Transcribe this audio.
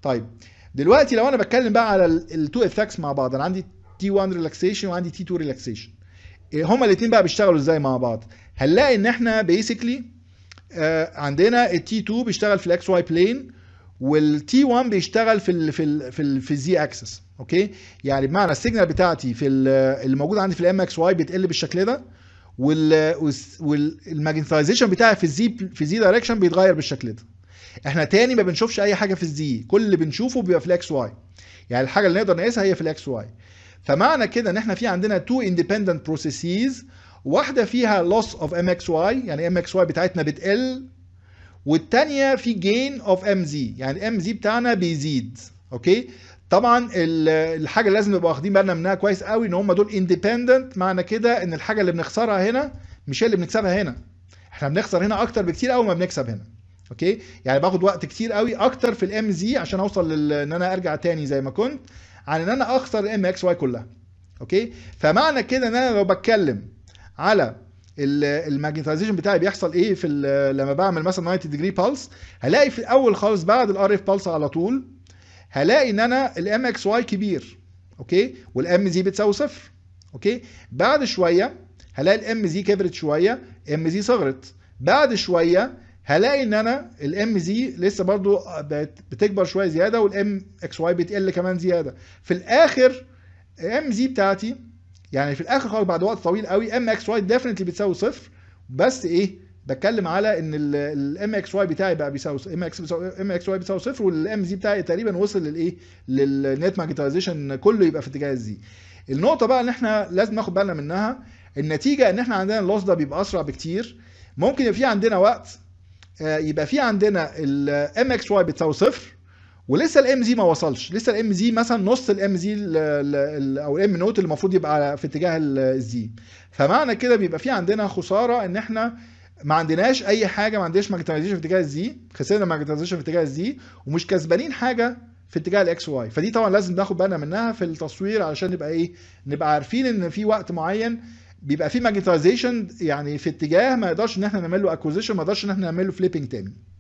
طيب دلوقتي لو انا بتكلم بقى على التو افكتس مع بعض انا عندي تي 1 ريلاكسيشن وعندي تي 2 ريلاكسيشن هما الاثنين بقى بيشتغلوا ازاي مع بعض هنلاقي ان احنا بيسكلي عندنا التي 2 بيشتغل في الاكس واي بلين والتي 1 بيشتغل في ال في ال في ال في الزي اكسس اوكي يعني بمعنى السيجنال بتاعتي في ال- اللي موجود عندي في الام اكس واي بتقل بالشكل ده وال والماجنتايزيشن بتاعي في الزي في الزي دايركشن بيتغير بالشكل ده احنا تاني ما بنشوفش اي حاجه في الزي كل اللي بنشوفه بيبقى في الاكس واي يعني الحاجه اللي نقدر نقيسها هي في الاكس واي فمعنى كده ان احنا في عندنا تو اندبندنت بروسيسز واحده فيها loss of mxy يعني mxy بتاعتنا بتقل والتانية في gain of mz يعني mz بتاعنا بيزيد اوكي طبعا ال- الحاجه اللي لازم نبقى واخدين بالنا منها كويس قوي ان هم دول اندبندنت معنى كده ان الحاجه اللي بنخسرها هنا مش هي اللي بنكسبها هنا احنا بنخسر هنا اكتر بكتير قوي ما بنكسب هنا اوكي يعني باخد وقت كتير قوي اكتر في الام زي عشان اوصل لل... ان انا ارجع تاني زي ما كنت عن ان انا اخسر الام اكس واي كلها اوكي فمعنى كده ان انا لو بتكلم على الماجنتايزيشن بتاعي بيحصل ايه في ال- لما بعمل مثلا 90 ديجري بالس هلاقي في الاول خالص بعد الار اف بالس على طول هلاقي ان انا الام اكس واي كبير اوكي والام زي بتساوي صفر اوكي بعد شويه هلاقي الام زي كبرت شويه ام زي صغرت بعد شويه هلاقي ان انا الام زي لسه برضو بقت بتكبر شويه زياده والام اكس واي بتقل كمان زياده في الاخر ام زي بتاعتي يعني في الاخر خالص بعد وقت طويل قوي ام اكس واي ديفنتلي بتساوي صفر بس ايه بتكلم على ان الام اكس واي بتاعي بقى بيساوي ام اكس ام اكس واي بيساوي صفر والام زي بتاعي تقريبا وصل للايه للنت ماجنتايزيشن كله يبقى في اتجاه الزي النقطه بقى ان احنا لازم ناخد بالنا منها النتيجه ان احنا عندنا اللوس ده بيبقى اسرع بكتير ممكن يبقى في عندنا وقت آه، يبقى في عندنا الام اكس واي بتساوي صفر ولسه الام زي ما وصلش لسه الام زي مثلا نص الام زي او الام نوت اللي المفروض يبقى في اتجاه الزي فمعنى كده بيبقى في عندنا خساره ان احنا ما عندناش اي حاجه ما عندناش ماجنتايزيشن في اتجاه الزي خسرنا ماجنتايزيشن في اتجاه الزي ومش كسبانين حاجه في اتجاه الاكس واي فدي طبعا لازم ناخد بالنا منها في التصوير علشان نبقى ايه نبقى عارفين ان في وقت معين بيبقى في ماجنتايزيشن يعني في اتجاه ما يقدرش ان احنا نعمل له اكوزيشن ما يقدرش ان احنا نعمل له فليبنج تاني